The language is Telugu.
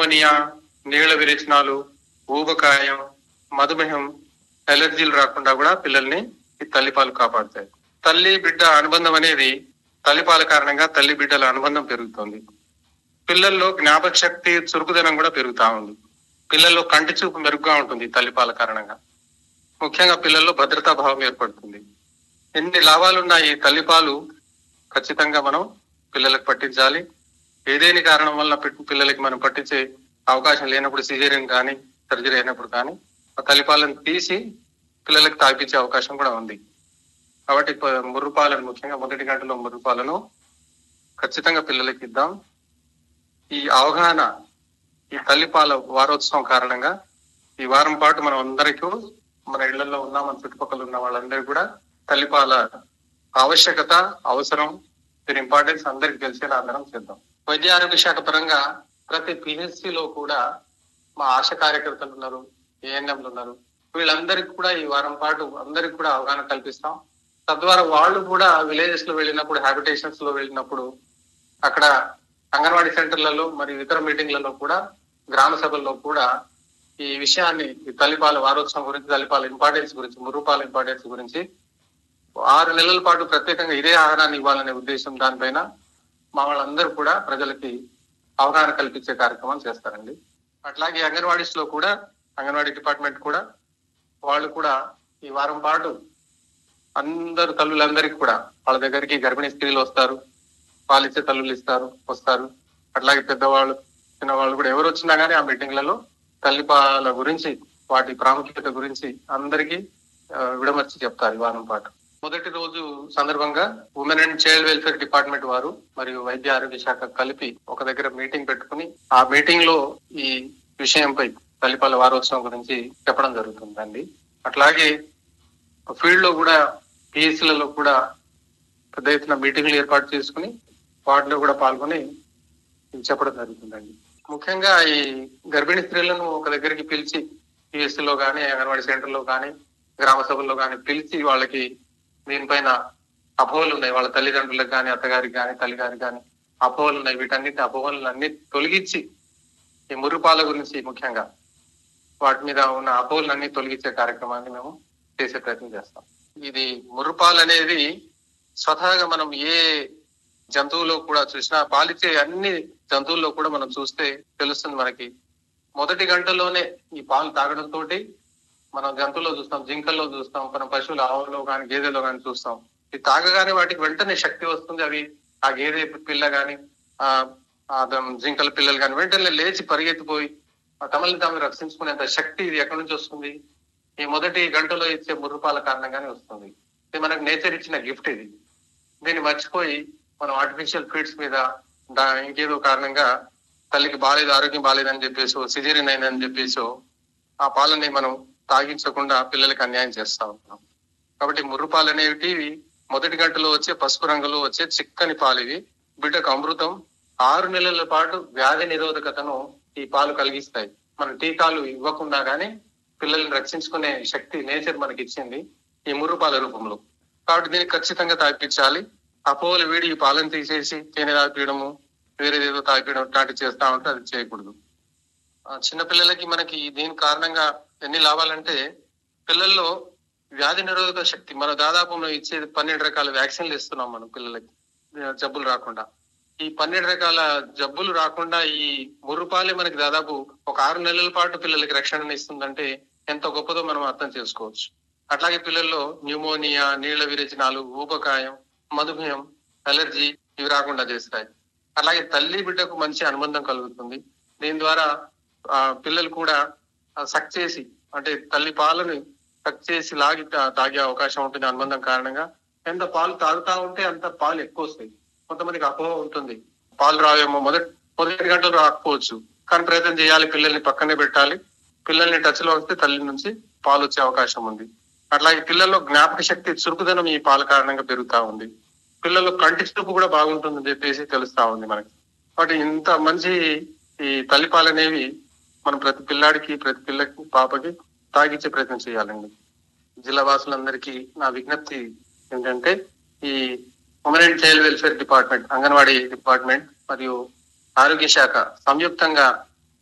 న్యూమోనియా నీళ్ల విరేచనాలు ఊబకాయం మధుమేహం ఎలర్జీలు రాకుండా కూడా పిల్లల్ని ఈ తల్లిపాలు కాపాడుతాయి తల్లి బిడ్డ అనుబంధం అనేది తల్లిపాల కారణంగా తల్లి బిడ్డల అనుబంధం పెరుగుతుంది పిల్లల్లో జ్ఞాపక శక్తి చురుకుదనం కూడా పెరుగుతా ఉంది పిల్లల్లో కంటి చూపు మెరుగ్గా ఉంటుంది తల్లిపాల కారణంగా ముఖ్యంగా పిల్లల్లో భద్రతా భావం ఏర్పడుతుంది ఎన్ని లాభాలున్న ఈ తల్లిపాలు ఖచ్చితంగా మనం పిల్లలకు పట్టించాలి ఏదేని కారణం వల్ల పిట్- పిల్లలకి మనం పట్టించే అవకాశం లేనప్పుడు సిజేరియన్ కానీ సర్జరీ అయినప్పుడు కానీ ఆ తల్లిపాలను తీసి పిల్లలకు తాగిపించే అవకాశం కూడా ఉంది కాబట్టి ప- ముర్రుపాలను ముఖ్యంగా మొదటి గంటలో ముర్రుపాలను ఖచ్చితంగా పిల్లలకి ఇద్దాం ఈ అవగాహన ఈ తల్లిపాల వారోత్సవం కారణంగా ఈ వారం పాటు మనం అందరికీ మన ఇళ్లలో ఉన్న మన చుట్టుపక్కల ఉన్న వాళ్ళందరికీ కూడా తల్లిపాల ఆవశ్యకత అవసరం దీని ఇంపార్టెన్స్ అందరికి తెలిసేలా అందరం చేద్దాం వైద్య ఆరోగ్య శాఖ పరంగా ప్రతి పిహెచ్సి లో కూడా మా ఆశ కార్యకర్తలు ఉన్నారు ఏఎన్ఎంలు ఉన్నారు వీళ్ళందరికీ కూడా ఈ వారం పాటు అందరికి కూడా అవగాహన కల్పిస్తాం తద్వారా వాళ్ళు కూడా విలేజెస్ లో వెళ్ళినప్పుడు హ్యాబిటేషన్స్ లో వెళ్ళినప్పుడు అక్కడ అంగన్వాడీ సెంటర్లలో మరియు ఇతర మీటింగ్లలో కూడా గ్రామ సభల్లో కూడా ఈ విషయాన్ని ఈ తల్లిపాల వారోత్సవం గురించి తల్లిపాల ఇంపార్టెన్స్ గురించి మురుపాల ఇంపార్టెన్స్ గురించి ఆరు నెలల పాటు ప్రత్యేకంగా ఇదే ఆహారాన్ని ఇవ్వాలనే ఉద్దేశం దానిపైన మా వాళ్ళందరూ కూడా ప్రజలకి అవగాహన కల్పించే కార్యక్రమం చేస్తారండి అట్లాగే అంగన్వాడీస్ లో కూడా అంగన్వాడీ డిపార్ట్మెంట్ కూడా వాళ్ళు కూడా ఈ వారం పాటు అందరు తల్లులందరికీ కూడా వాళ్ళ దగ్గరికి గర్భిణీ స్త్రీలు వస్తారు పాలిచ్చే తల్లులు ఇస్తారు వస్తారు అట్లాగే పెద్దవాళ్ళు చిన్నవాళ్ళు కూడా ఎవరు వచ్చినా గానీ ఆ మీటింగ్లలో తల్లిపాల గురించి వాటి ప్రాముఖ్యత గురించి అందరికీ ఆ, విడమర్చి చెప్తారు ఈ వారం పాటు మొదటి రోజు సందర్భంగా women and child welfare department వారు మరియు వైద్య ఆరోగ్య శాఖ కలిపి ఒక దగ్గర మీటింగ్ పెట్టుకుని ఆ మీటింగ్ లో ఈ విషయంపై తల్లిపాల వారోత్సవం గురించి చెప్పడం జరుగుతుందండి అట్లాగే ఫీల్డ్ లో కూడా పిఎస్సీలలో కూడా పెద్ద ఎత్తున మీటింగ్లు ఏర్పాటు చేసుకుని వాటిలో కూడా పాల్గొని ఇది చెప్పడం జరుగుతుందండి ముఖ్యంగా ఈ గర్భిణీ స్త్రీలను ఒక దగ్గరికి పిలిచి పిఎస్సీ లో కానీ అంగన్వాడీ సెంటర్ లో కానీ గ్రామ సభల్లో కానీ పిలిచి వాళ్ళకి దీనిపైన అపోహలు ఉన్నాయి వాళ్ళ తల్లిదండ్రులకు కానీ అత్తగారికి కానీ తల్లిగారికి కానీ అపోహలు ఉన్నాయి వీటన్నిటి అపోహలను అన్ని తొలగించి ఈ మురుపాల గురించి ముఖ్యంగా వాటి మీద ఉన్న అపోహలన్నీ తొలగించే కార్యక్రమాన్ని మేము చేసే ప్రయత్నం చేస్తాం ఇది మురుపాలు అనేది స్వతహాగా మనం ఏ జంతువులో కూడా చూసినా పాలిచ్చే అన్ని జంతువుల్లో కూడా మనం చూస్తే తెలుస్తుంది మనకి మొదటి గంటలోనే ఈ పాలు తాగడం తోటి మనం జంతువుల్లో చూస్తాం జింకల్లో చూస్తాం మనం పశువుల ఆవుల్లో కానీ గేదెలో కానీ చూస్తాం ఇది తాగగానే వాటికి వెంటనే శక్తి వస్తుంది అవి ఆ గేదె పిల్ల గాని ఆ ఆ దం- జింకల పిల్లలు కానీ వెంటనే లేచి పరిగెత్తిపోయి ఆ తమల్ని తాము రక్షించుకునేంత శక్తి ఇది ఎక్కడి నుంచి వస్తుంది ఈ మొదటి గంటలో ఇచ్చే ముర్రుపాల కారణంగానే వస్తుంది ఇది మనకు నేచర్ ఇచ్చిన గిఫ్ట్ ఇది దీన్ని మర్చిపోయి మనం ఆర్టిఫిషియల్ ఫీడ్స్ మీద దా- ఇంకేదో కారణంగా తల్లికి బాలేదు ఆరోగ్యం బాలేదని చెప్పేసి సిజేరియన్ అయిందని చెప్పేసి ఆ పాలని మనం తాగించకుండా పిల్లలకి అన్యాయం చేస్తా ఉన్నాం కాబట్టి ముర్రు పాలు అనేవి మొదటి గంటలో వచ్చే పసుపు రంగులో వచ్చే చిక్కని పాలు ఇవి బిడ్డకు అమృతం ఆరు నెలల పాటు వ్యాధి నిరోధకతను ఈ పాలు కలిగిస్తాయి మన టీకాలు ఇవ్వకుండా గానీ పిల్లల్ని రక్షించుకునే శక్తి నేచర్ మనకి ఇచ్చింది ఈ ముర్రు పాల రూపంలో కాబట్టి దీన్ని ఖచ్చితంగా తాగిపించాలి అపోహలు వీడి ఈ పాలను తీసేసి తేనె తాగిపించడము వేరేదేదో తాగిపించడం ఇట్లాంటివి చేస్తా ఉంటే అది చేయకూడదు ఆ, చిన్న పిల్లలకి మనకి దీని కారణంగా ఎన్ని లాభాలంటే పిల్లల్లో వ్యాధి నిరోధక శక్తి మన దాదాపు మనం ఇచ్చేది పన్నెండు రకాల వ్యాక్సిన్లు ఇస్తున్నాం మనం పిల్లలకి ఆ, జబ్బులు రాకుండా ఈ పన్నెండు రకాల జబ్బులు రాకుండా ఈ ముర్రుపాలే మనకి దాదాపు ఒక ఆరు నెలల పాటు పిల్లలకి రక్షణ ఇస్తుందంటే ఎంత గొప్పదో మనం అర్థం చేసుకోవచ్చు అట్లాగే పిల్లల్లో న్యూమోనియా నీళ్ల విరేచనాలు ఊబకాయం మధుమేహం అలర్జీ ఇవి రాకుండా చేస్తాయి అలాగే తల్లి బిడ్డకు మంచి అనుబంధం కలుగుతుంది దీని ద్వారా ఆ పిల్లలు కూడా సక్ చేసి అంటే తల్లి పాలని సక్ చేసి లాగి తా- తాగే అవకాశం ఉంటుంది అనుబంధం కారణంగా ఎంత పాలు తాగుతా ఉంటే అంత పాలు ఎక్కువ వస్తాయి కొంతమందికి అపోహ ఉంటుంది పాలు రావేమో మొదటి మొదటి గంటలు రాకపోవచ్చు కానీ ప్రయత్నం చేయాలి పిల్లల్ని పక్కనే పెట్టాలి పిల్లల్ని టచ్ లో వస్తే తల్లి నుంచి పాలు వచ్చే అవకాశం ఉంది అట్లాగే పిల్లల్లో జ్ఞాపక శక్తి చురుకుదనం ఈ పాల కారణంగా పెరుగుతా ఉంది పిల్లల్లో కంటి చూపు కూడా బాగుంటుందని చెప్పేసి తెలుస్తా ఉంది మనకి కాబట్టి ఇంత మంచి ఈ తల్లిపాలు అనేవి మనం ప్రతి పిల్లాడికి ప్రతి పిల్లకి పాపకి తాగించే ప్రయత్నం చేయాలండి జిల్లా వాసులందరికీ నా విజ్ఞప్తి ఏంటంటే ఈ women and child welfare department anganwadi department మరియు ఆరోగ్య శాఖ సంయుక్తంగా